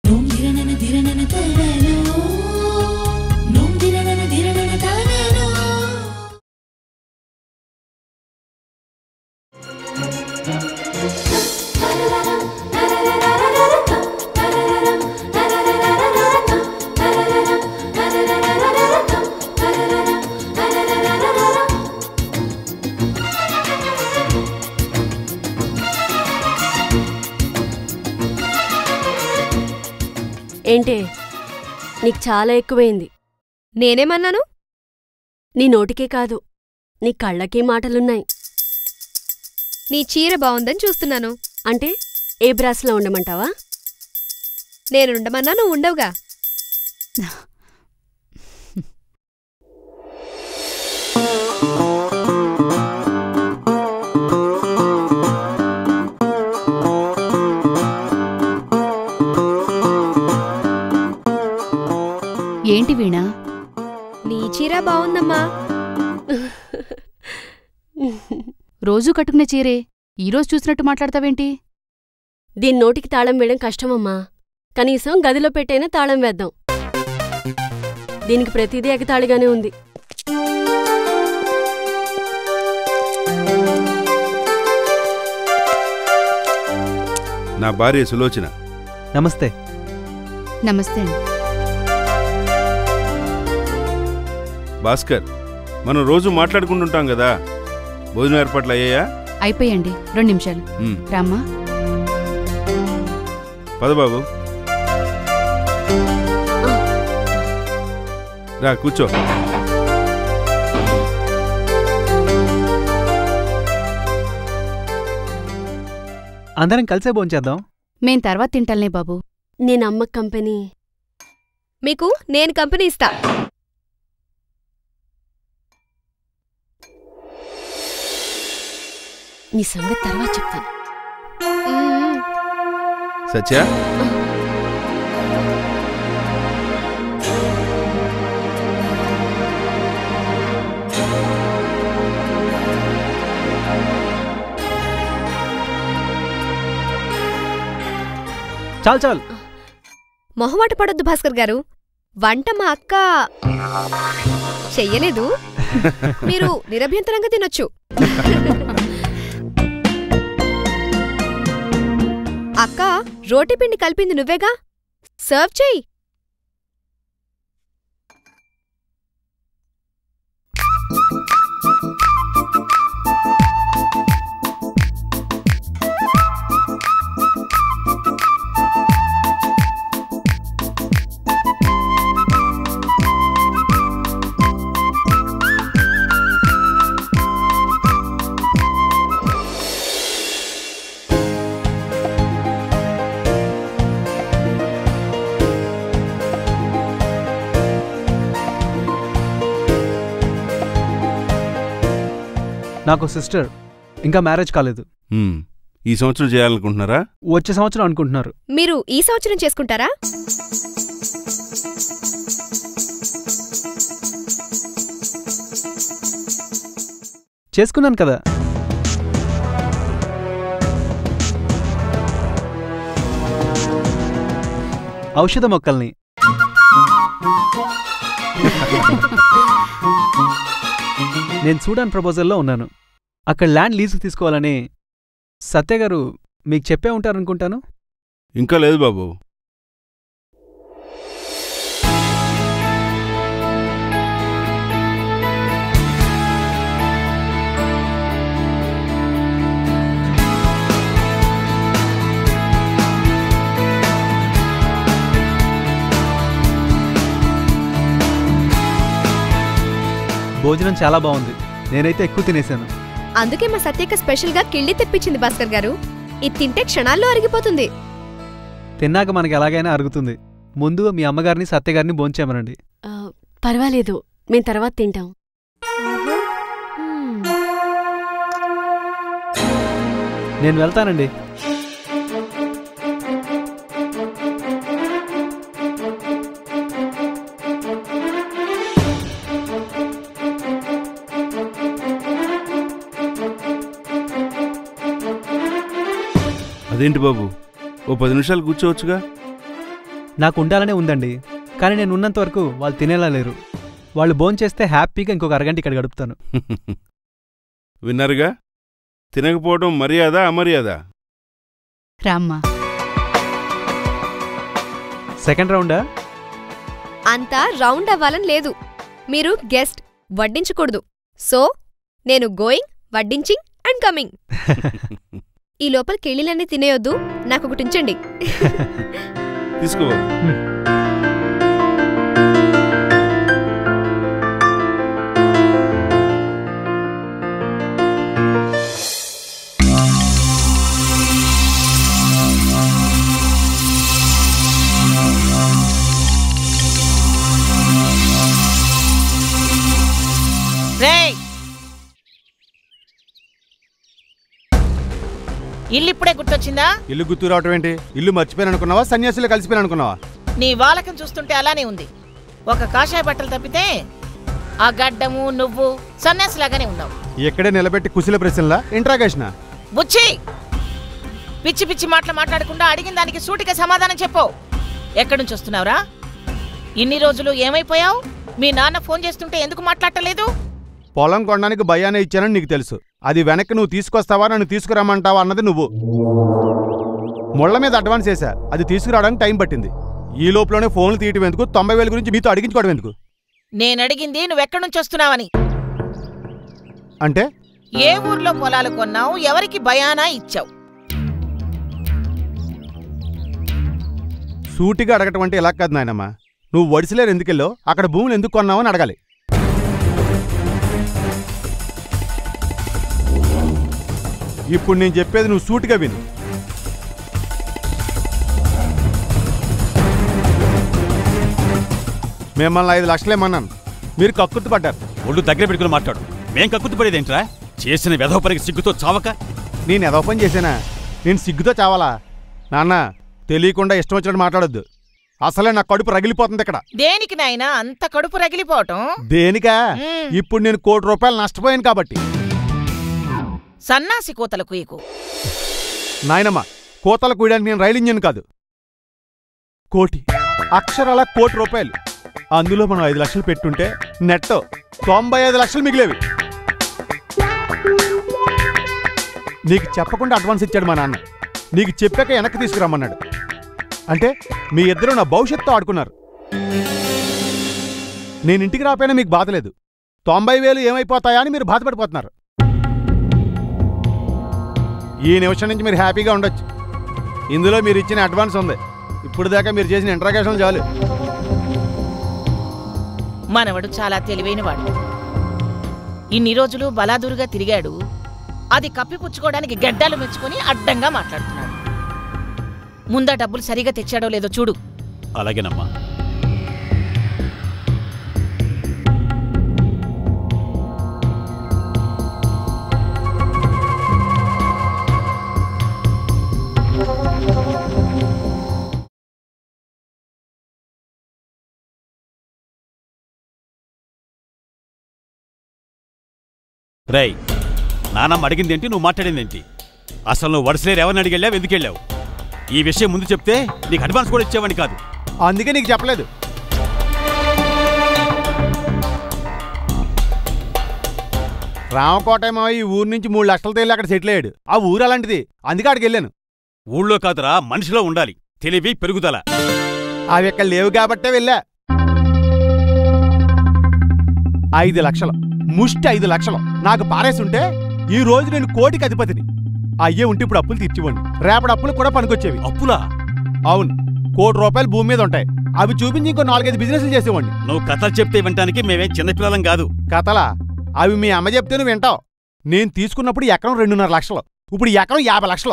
నోం ధిరణన ధిరణన తననో నోం ధిరణన ధిరణన తననో ఏంటే నీకు చాలా ఎక్కువైంది నేనేమన్నాను నీ నోటికే కాదు నీ కళ్ళకి మాటలున్నాయి నీ చీర బావుందని చూస్తున్నాను అంటే ఏ బ్రాస్లో ఉండమంటావా నేను ఉండమన్నా నువ్వు ఉండవుగా ఏంటి వీణా నీ చీర బావుందమ్మా రోజూ కట్టుకునే చీరే ఈరోజు చూసినట్టు మాట్లాడతావేంటి దీని నోటికి తాళం వేయడం కష్టమమ్మా కనీసం గదిలో పెట్టైనా తాళం వేద్దాం దీనికి ప్రతిదీ ఎగతాళిగానే ఉంది నా భార్య సులోచన నమస్తే నమస్తే అండి భాస్కర్ మనం రోజు మాట్లాడుకుంటుంటాం కదా భోజనం ఏర్పాట్లు అయ్యాయా అయిపోయండి రెండు నిమిషాలు ఉమ్, రామ్మా పద బాబు రా కూర్చో అందరం కలిసే భోంచేద్దాం మేం తర్వాత తింటాలే బాబు నేను అమ్మ కంపెనీ మీకు నేను కంపెనీ ఇస్తా నీ సంగతి తర్వాత చెప్తాను మ్మ్. సత్య చాలు చాలు మొహమాట పడొద్దు భాస్కర్ గారు వంట మా అక్క చెయ్యలేదు మీరు నిరభ్యంతరంగా తినొచ్చు అక్క రోటి పిండి కలిపింది నువ్వేగా సర్వ్ చెయ్యి నాకు సిస్టర్ ఇంకా మ్యారేజ్ కాలేదు ఉమ్, ఈ సంవత్సరం చేయాలనుకుంటున్నారా వచ్చే సంవత్సరం అనుకుంటున్నారు మీరు ఈ సంవత్సరం చేసుకుంటారా చేసుకున్నాను కదా ఔషధ మొక్కల్ని నేను సూడాన్ ప్రపోజల్లో ఉన్నాను అక్కడ ల్యాండ్ లీజుకు తీసుకోవాలని సత్య గారు మీకు చెప్పే ఉంటారనుకుంటాను ఇంకా లేదు బాబు భోజనం చాలా బాగుంది నేనైతే ఎక్కువ తినేశాను అందుకే మా సత్యక్క స్పెషల్గా కిళ్ళి తెప్పించింది భాస్కర్ గారు ఇది తింటే క్షణాల్లో అరిగిపోతుంది తిన్నాక మనకి ఎలాగైనా అరుగుతుంది ముందు మీ అమ్మగారిని సత్యగారిని భోంచేమనండి ఆ, పర్వాలేదు మేం తర్వాత తింటాం మ్మ్. నేను వెళ్తానండి అదేంటి బాబు ఓ పది నిమిషాలు కూర్చోవచ్చుగా నాకు ఉండాలనే ఉందండి కానీ నేను ఉన్నంత వరకు వాళ్ళు తినేలా లేరు వాళ్ళు భోంచేస్తే హ్యాపీగా ఇంకొక అరగంట ఇక్కడ గడుపుతాను విన్నారుగా తినకపోవడం మర్యాద అమర్యాద రామ్మా సెకండ్ రౌండా అంతా రౌండ్ అవ్వాలని లేదు మీరు గెస్ట్ వడ్డించకూడదు సో నేను గోయింగ్ వడ్డించింగ్ అండ్ కమింగ్ ఈ లోపల కెళ్ళిలన్నీ తినేయొద్దు నాకు ఒకటి ఉంచండి తీసుకో రేయ్ ఇల్లు ఇప్పుడే గుర్తొచ్చిందా ఇల్లు గుర్తు రావటం ఏంటి ఇల్లు మర్చిపోయాను అనుకున్నావా సన్యాసులు కలిసిపోయాను అనుకున్నావా నీ వాలకం చూస్తుంటే అలానే ఉంది ఒక కాషాయ బట్టలు తప్పితే ఆ గడ్డము నువ్వు సన్యాసిలాగానే ఉన్నావు ఎక్కడే నిలబెట్టి కుశల ప్రశ్నలా ఇంట్రాగేషన్ బుచ్చి పిచ్చి పిచ్చి మాటలు మాట్లాడకుండా అడిగిన దానికి సూటిగా సమాధానం చెప్పు ఎక్కడి నుంచి వస్తున్నావురా ఇన్ని రోజులు ఏమైపోయావు మీ నాన్న ఫోన్ చేస్తుంటే ఎందుకు మాట్లాడటలేదు పొలం కొనడానికి భయానే ఇచ్చానని నీకు తెలుసు అది వెనక్కి నువ్వు తీసుకొస్తావా నన్ను తీసుకురమ్మంటావా అన్నది నువ్వు ముళ్ళ మీద అడ్వాన్స్ చేశా అది తీసుకురావడానికి టైం పట్టింది ఈ లోపలనే ఫోన్లు తీయటం ఎందుకు తొంభై వేల గురించి మీతో అడిగించుకోవడం ఎందుకు నేను అడిగింది నువ్వెక్కడి నుంచి వస్తున్నావని అంటే ఏ ఊర్లో పొలాలు కొన్నావు ఎవరికి భయానా ఇచ్చావు సూటిగా అడగటం అంటే ఇలా కాదు నాయనమ్మ నువ్వు వడిసలేరు ఎందుకెళ్ళో అక్కడ భూములు ఎందుకు కొన్నావు అని అడగాలి ఇప్పుడు నేను చెప్పేది నువ్వు సూటిగా విను మిమ్మల్ని ఐదు లక్షలేమన్నాను మీరు కక్కుర్తి పడ్డారు ఒళ్ళు దగ్గర పెట్టుకుని మాట్లాడు మేం కక్కుతు పడేదేంట్రా చేసిన వెధవ పనికి సిగ్గుతో చావక నేను ఏదో పని చేశానా నేను సిగ్గుతో చావాలా నాన్న తెలియకుండా ఇష్టం వచ్చినట్టు మాట్లాడొద్దు అసలే నా కడుపు రగిలిపోతుంది ఇక్కడ దేనికి నాయనా అంత కడుపు రగిలిపోవటం దేనికా మ్మ్. ఇప్పుడు నేను కోటి రూపాయలు నష్టపోయాను కాబట్టి సన్నాసి కోతలకు ఈకు నాయనమ్మ కోతలు కూయడానికి నేను రైలు ఇంజిన్ కాదు కోటి అక్షరాల కోటి రూపాయలు అందులో మనం ఐదు లక్షలు పెట్టుంటే నెట్ తొంభై ఐదు లక్షలు మిగిలేవి నీకు చెప్పకుండా అడ్వాన్స్ ఇచ్చాడు మా నాన్న నీకు చెప్పాక వెనక్కి తీసుకురమ్మన్నాడు అంటే మీ ఇద్దరు నా భవిష్యత్తు ఆడుకున్నారు నేను ఇంటికి రాపోయినా మీకు బాధ లేదు తొంభై వేలు ఏమైపోతాయా అని మీరు బాధపడిపోతున్నారు ఈ నిమిషం నుంచి మీరు హ్యాపీగా ఉండొచ్చు ఇందులో మీరు ఇచ్చిన అడ్వాన్స్ ఉంది ఇప్పుడు దాకా మీరు చేసిన ఇంట్రాగేషన్ చాలు మనవడు చాలా తెలివైనవాడు ఇన్ని రోజులు బలాదురుగా తిరిగాడు అది కప్పిపుచ్చుకోవడానికి గడ్డాలు మెచ్చుకొని అడ్డంగా మాట్లాడుతున్నాడు ముందా డబ్బులు సరిగా తెచ్చాడో లేదో చూడు అలాగేనమ్మా రేయ్ నానమ్మ అడిగిందేంటి నువ్వు మాట్లాడిందేంటి అసలు నువ్వు వడసలేరు ఎవరిని అడిగెళ్ళావు ఎందుకు వెళ్ళావు ఈ విషయం ముందు చెప్తే నీకు అడ్వాన్స్ కూడా ఇచ్చేవాడిని కాదు అందుకే నీకు చెప్పలేదు రామకోటేమో ఈ ఊరు నుంచి మూడు లక్షలతో వెళ్ళి అక్కడ సెటిల్ అయ్యాడు ఆ ఊరు అలాంటిది అందుకే అక్కడికి వెళ్ళాను ఊళ్ళో కాదురా మనిషిలో ఉండాలి తెలివి పెరుగుదల అవి ఇక్కడ లేవు కాబట్టే వెళ్ళా ఐదు లక్షలు ముష్టి ఐదు లక్షలు నాకు పారేసుంటే ఈ రోజు నేను కోటికి అధిపతిని అయ్యే ఉంటే ఇప్పుడు అప్పులు తీర్చివ్వండి రేపటి అప్పులు కూడా పనికొచ్చేవి అప్పులా అవును కోటి రూపాయలు భూమి మీద ఉంటాయి అవి చూపించి ఇంకో నాలుగైదు బిజినెస్లు చేసేవాడిని నువ్వు కథలు చెప్తే వినటానికి మేమేం చిన్నపిల్లలం కాదు కథలా అవి మీ అమ్మ చెప్తే నువ్వు వింటావు నేను తీసుకున్నప్పుడు ఎకరం రెండున్నర లక్షలు ఇప్పుడు ఎకరం యాభై లక్షలు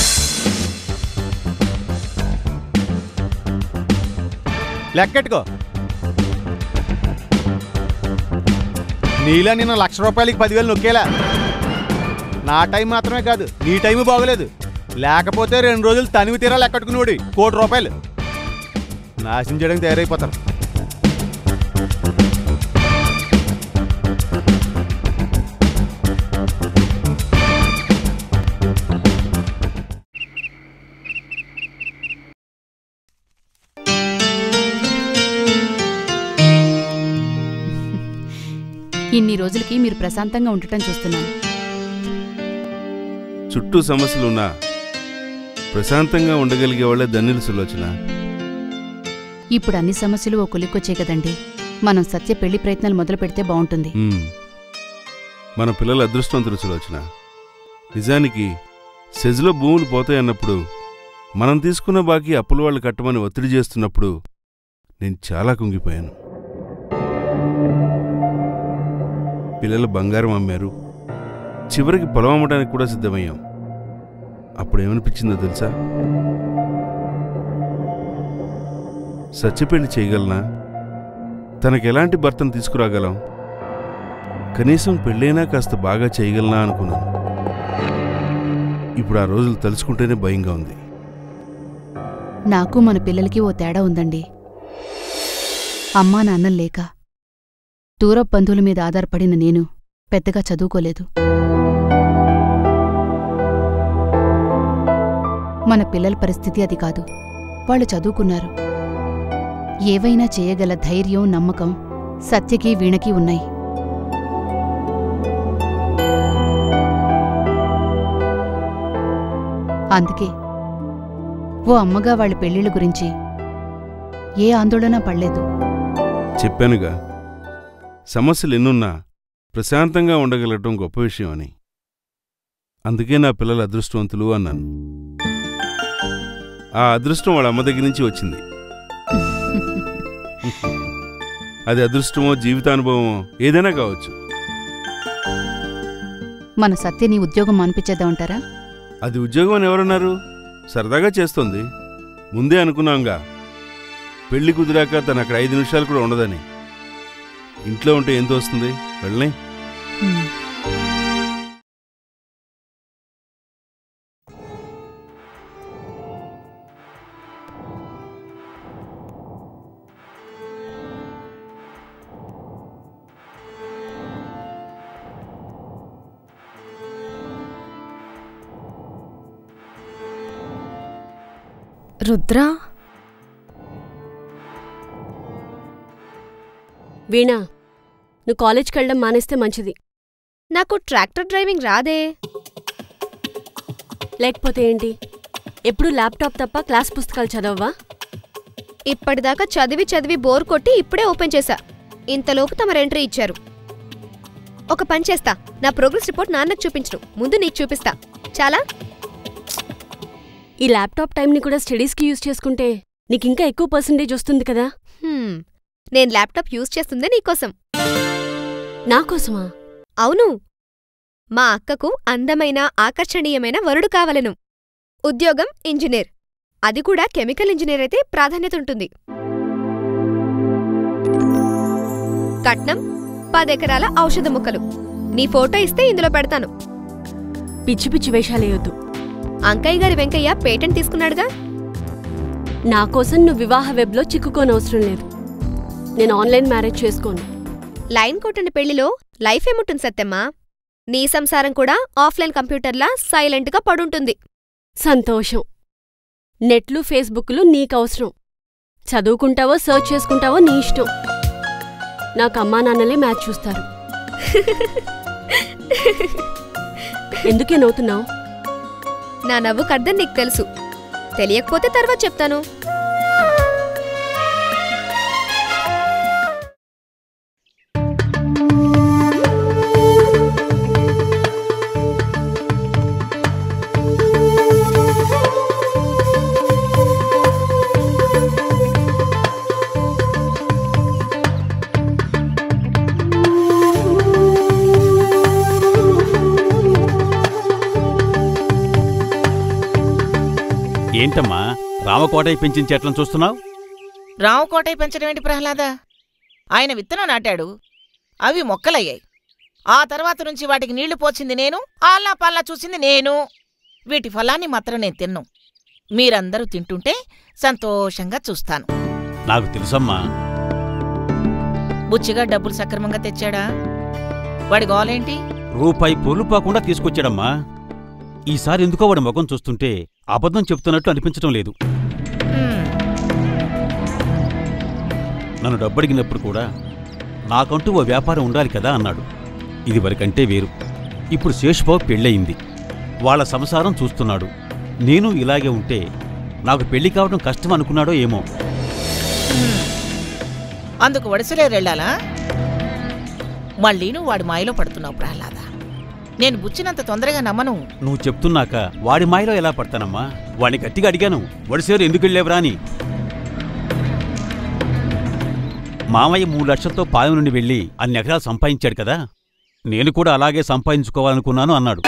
లెక్కెట్టుకో నీలా నిన్న లక్ష రూపాయలకి పదివేలు నొక్కేలా నా టైం మాత్రమే కాదు నీ టైం బాగలేదు లేకపోతే రెండు రోజులు తనివి తీరా లెక్కట్టుకునేవాడి కోటి రూపాయలు నాశనం చేయడానికి తయారైపోతారు ఇన్ని రోజులకి మీరు ప్రశాంతంగా ఉండటం చూస్తున్నాను చుట్టూ సమస్యలున్నా ప్రశాంతంగా ఉండగలిగే వాళ్ళే ధన్యులు సులోచన ఇప్పుడు అన్ని సమస్యలు ఓ కొలిక్కొచ్చాయి కదండి మనం సత్య పెళ్లి ప్రయత్నాలు మొదలు పెడితే బాగుంటుంది ఉమ్. మన పిల్లల అదృష్టవంతులు సులోచన నిజానికి సెజ్లో భూములు పోతాయన్నప్పుడు మనం తీసుకున్న బాకీ అప్పుల వాళ్ళు కట్టమని ఒత్తిడి చేస్తున్నప్పుడు నేను చాలా కుంగిపోయాను పిల్లలు బంగారం అమ్మారు చివరికి పొలం అమ్మడానికి కూడా సిద్ధమయ్యాం అప్పుడేమనిపించిందో తెలుసా సత్యపెళ్లి చేయగలనా తనకెలాంటి భర్తను తీసుకురాగలం కనీసం పెళ్ళైనా కాస్త బాగా చేయగలనా అనుకున్నాను ఇప్పుడు ఆ రోజులు తలుచుకుంటేనే భయంగా ఉంది నాకు మన పిల్లలకి ఓ తేడా ఉందండి అమ్మా నాన్న లేక దూర బంధువుల మీద ఆధారపడిన నేను పెద్దగా చదువుకోలేదు మన పిల్లల పరిస్థితి అది కాదు వాళ్ళు చదువుకున్నారు ఏవైనా చేయగల ధైర్యం నమ్మకం సత్యకి వీణకి ఉన్నాయి అందుకే ఓ అమ్మగా వాళ్ళ పెళ్ళిళ్ళ గురించి ఏ ఆందోళన పడలేదు చెప్పానుగా సమస్యలు ఎన్నున్నా ప్రశాంతంగా ఉండగలగటం గొప్ప విషయం అని అందుకే నా పిల్లలు అదృష్టవంతులు అన్నాను ఆ అదృష్టం వాళ్ళ అమ్మ దగ్గర నుంచి వచ్చింది అది అదృష్టమో జీవితానుభవమో ఏదైనా కావచ్చు మన సత్యని ఉద్యోగం మానిపించేద్దామంటారా అది ఉద్యోగం అని ఎవరన్నారు సరదాగా చేస్తోంది ముందే అనుకున్నాంగా పెళ్లి కుదిరాక తను అక్కడ ఐదు నిమిషాలు కూడా ఉండదని ఇంట్లో ఉంటే ఎంత వస్తుంది వెళ్ళని హ్మ్. రుద్రా వీణా నువ్వు కాలేజ్కి వెళ్ళడం మానేస్తే మంచిది నాకు ట్రాక్టర్ డ్రైవింగ్ రాదే లేకపోతే ఏంటి ఎప్పుడు ల్యాప్టాప్ తప్ప క్లాస్ పుస్తకాలు చదవవా ఇప్పటిదాకా చదివి చదివి బోర్ కొట్టి ఇప్పుడే ఓపెన్ చేశా ఇంతలోపు తమరు ఎంట్రీ ఇచ్చారు ఒక పని చేస్తా నా ప్రోగ్రెస్ రిపోర్ట్ నాన్నకు చూపించను ముందు నీకు చూపిస్తా చాలా ఈ ల్యాప్టాప్ టైంని కూడా స్టడీస్కి యూజ్ చేసుకుంటే నీకు ఇంకా ఎక్కువ పర్సంటేజ్ వస్తుంది కదా హ్మ్, నేను ల్యాప్టాప్ యూజ్ చేస్తుందే నీకోసం నా కోసమా అవును మా అక్కకు అందమైన ఆకర్షణీయమైన వరుడు కావలను ఉద్యోగం ఇంజనీర్ అది కూడా కెమికల్ ఇంజనీర్ అయితే ప్రాధాన్యత ఉంటుంది కట్నం పదెకరాల ఔషధ ముక్కలు నీ ఫోటో ఇస్తే ఇందులో పెడతాను పిచ్చి పిచ్చి వేషాలేయొద్దు అంకయ్య గారి వెంకయ్య పేటెంట్ తీసుకున్నాడుగా నా కోసం నువ్వు వివాహ వెబ్లో చిక్కుకోనవసరం లేదు నేను ఆన్లైన్ మ్యారేజ్ చేసుకోను లైన్ కొట్టిన పెళ్లిలో లైఫ్ ఏముంటుంది సత్యమ్మా నీ సంసారం కూడా ఆఫ్లైన్ కంప్యూటర్లా సైలెంట్గా పడుంటుంది సంతోషం నెట్లు ఫేస్బుక్లు నీకవసరం చదువుకుంటావో సర్చ్ చేసుకుంటావో నీ ఇష్టం నాకు అమ్మా నాన్నలే మ్యాచ్ చూస్తారు ఎందుకే నవ్వుతున్నావు నా నవ్వుకు అర్థం నీకు తెలుసు తెలియకపోతే తర్వాత చెప్తాను ఏంటమ్మా రామకోటయ్య పెంచిన చెట్లను చూస్తున్నావు రామకోటయ్య పెంచడం ఏంటి ప్రహ్లాద ఆయన విత్తనం నాటాడు అవి మొక్కలయ్యాయి ఆ తర్వాత నుంచి వాటికి నీళ్లు పోచింది నేను ఆల్లా పల్లా చూసింది నేను వీటి ఫలాన్ని మాత్రం నేను తిన్ను మీరందరూ తింటుంటే సంతోషంగా చూస్తాను నాకు తెలుసమ్మా బుచ్చిగా డబ్బులు సక్రమంగా తెచ్చాడా వాడి గోలేంటి రూపాయి పొరులుపాకుండా తీసుకొచ్చాడమ్మా ఈసారి ఎందుకో వాడి ముఖం చూస్తుంటే అబద్ధం చెప్తున్నట్టు అనిపించడం లేదు హ్మ్, నన్ను డబ్బడిగినప్పుడు కూడా నాకంటూ ఓ వ్యాపారం ఉండాలి కదా అన్నాడు ఇదివరకంటే వేరు ఇప్పుడు శేషుబాబు పెళ్ళయింది వాళ్ళ సంసారం చూస్తున్నాడు నేను ఇలాగే ఉంటే నాకు పెళ్లి కావడం కష్టం అనుకున్నాడో ఏమో అందుకు వడిసలేరు వెళ్ళాలా మళ్ళీ నువ్వు వాడి మాయలో పడుతున్నావు ప్రహ్లాద నేను బుచ్చినంత తొందరగా నమ్మను నువ్వు చెప్తున్నాక వాడి మాయలో ఎలా పడతానమ్మా వాడిని గట్టిగా అడిగాను వడిసేరు ఎందుకు వెళ్ళేవరా అని మామయ్య మూడు లక్షలతో పాలెం నుండి వెళ్ళి అన్ని ఎకరాలు సంపాదించాడు కదా నేను కూడా అలాగే సంపాదించుకోవాలనుకున్నాను అన్నాడు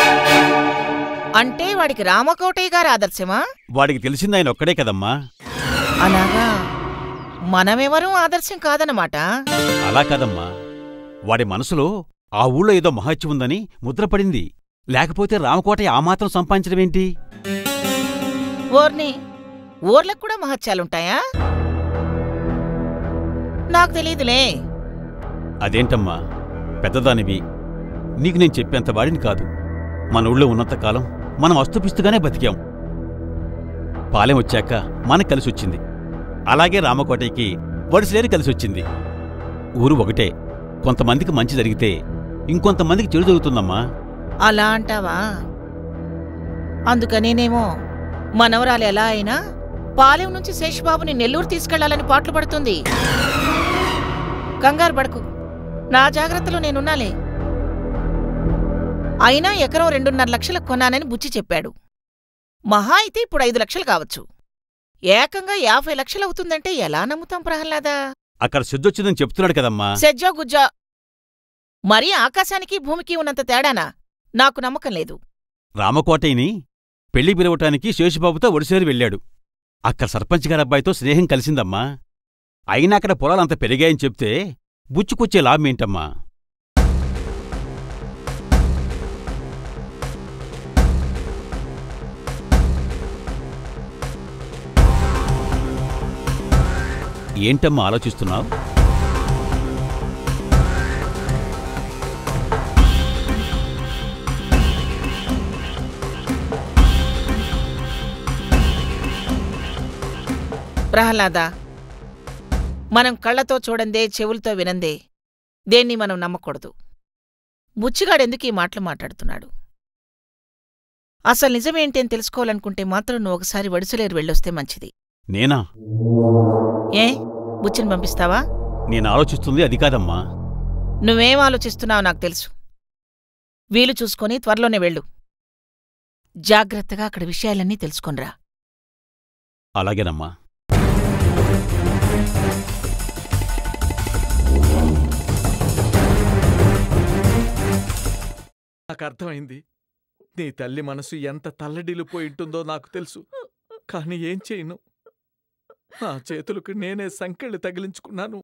అంటే వాడికి రామకోటయ్య గారి ఆదర్శమా వాడికి తెలిసింది ఆయన ఒక్కడే కదమ్మా అలాగా మనమెవరూ ఆదర్శం కాదన్నమాట అలా కాదమ్మా వాడి మనసులో ఆ ఊళ్ళో ఏదో మహత్యం ఉందని ముద్రపడింది లేకపోతే రామకోటయ్య ఆ మాత్రం సంపాదించడమేంటి ఓర్ని ఊర్లకు కూడా మహత్యాలుంటాయా నాకు తెలియదులే అదేంటమ్మా పెద్దదానివి నీకు నేను చెప్పేంత వాడిని కాదు మన ఊళ్ళో ఉన్నంతకాలం మనం అస్తుపిస్తుగానే బతికాం పాలెం వచ్చాక మనకు కలిసొచ్చింది అలాగే రామకోటయ్యకి వడిసలేని కలిసొచ్చింది ఊరు ఒకటే కొంతమందికి మంచి జరిగితే ఇంకొంతమందికి చెడు జరుగుతుందమ్మా అలా అంటావా అందుకనేనేమో మనవరాలు ఎలా అయినా పాలెం నుంచి శేషబాబుని నెల్లూరు తీసుకెళ్లాలని పాటలు పడుతుంది కంగారు పడకు నా జాగ్రత్తలో నేనున్నాలే అయినా ఎకరం రెండున్నర లక్షలకు కొన్నానని బుచ్చి చెప్పాడు మహా అయితే ఇప్పుడు ఐదు లక్షలు కావచ్చు ఏకంగా యాభై లక్షలవుతుందంటే ఎలా నమ్ముతాం ప్రహ్లాదా అక్కడ సిద్ధొచ్చిందని చెప్తున్నాడు కదమ్మా సెజ్జో గుజ్జా మరీ ఆకాశానికి భూమికి ఉన్నంత తేడానా నాకు నమ్మకం లేదు రామకోటయ్యని పెళ్లి పిలవటానికి శేషుబాబుతో ఒడిసేరు వెళ్ళాడు అక్కడ సర్పంచ్ గారి అబ్బాయితో స్నేహం కలిసిందమ్మా అయినా అక్కడ పొలాలంత పెరిగాయని చెప్తే బుచ్చుకొచ్చే లాభం ఏంటమ్మా ఏంటమ్మా ఆలోచిస్తున్నావు ప్రహ్లాద మనం కళ్ళతో చూడందే చెవులతో వినందే దేన్ని మనం నమ్మకూడదు బుచ్చిగాడెందుకు ఈ మాటలు మాట్లాడుతున్నాడు అసలు నిజమేంటి అని తెలుసుకోవాలనుకుంటే మాత్రం నువ్వు ఒకసారి వడిసలేరు వెళ్ళొస్తే మంచిది నేనా ఏ బుచ్చిని పంపిస్తావా నేను ఆలోచిస్తుంది అది కాదమ్మా నువ్వేం ఆలోచిస్తున్నావో నాకు తెలుసు వీలు చూసుకొని త్వరలోనే వెళ్ళు జాగ్రత్తగా అక్కడ విషయాలన్నీ తెలుసుకొనిరా అలాగేనమ్మా నాకు అర్థమైంది నీ తల్లి మనసు ఎంత తల్లడిల్లిపోయి ఉంటుందో నాకు తెలుసు కానీ ఏం చేయను నా చేతులకు నేనే సంకెళ్ళు తగిలించుకున్నాను